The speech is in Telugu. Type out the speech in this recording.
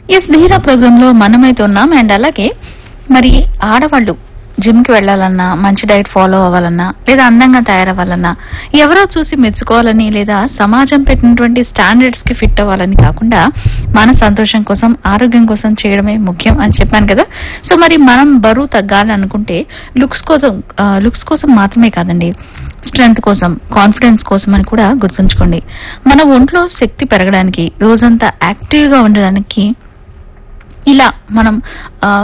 ఎస్ ధీరా ప్రోగ్రామ్ లో మనమైతే ఉన్నాం అండ్ అలాగే మరి ఆడవాళ్ళు జిమ్ కి వెళ్లాలన్నా మంచి డైట్ ఫాలో అవ్వాలన్నా లేదా అందంగా తయారవ్వాలన్నా ఎవరో చూసి మెచ్చుకోవాలని లేదా సమాజం పెట్టినటువంటి స్టాండర్డ్స్ కి ఫిట్ అవ్వాలని కాకుండా మన సంతోషం కోసం ఆరోగ్యం కోసం చేయడమే ముఖ్యం అని చెప్పాను కదా సో మరి మనం బరువు తగ్గాలి అనుకుంటే లుక్స్ కోసం లుక్స్ కోసం మాత్రమే కాదండి స్ట్రెంగ్త్ కోసం కాన్ఫిడెన్స్ కోసం అని కూడా గుర్తుంచుకోండి మన ఒంట్లో శక్తి పెరగడానికి రోజంతా యాక్టివ్ గా ఉండడానికి ఇలా మనం ఆ,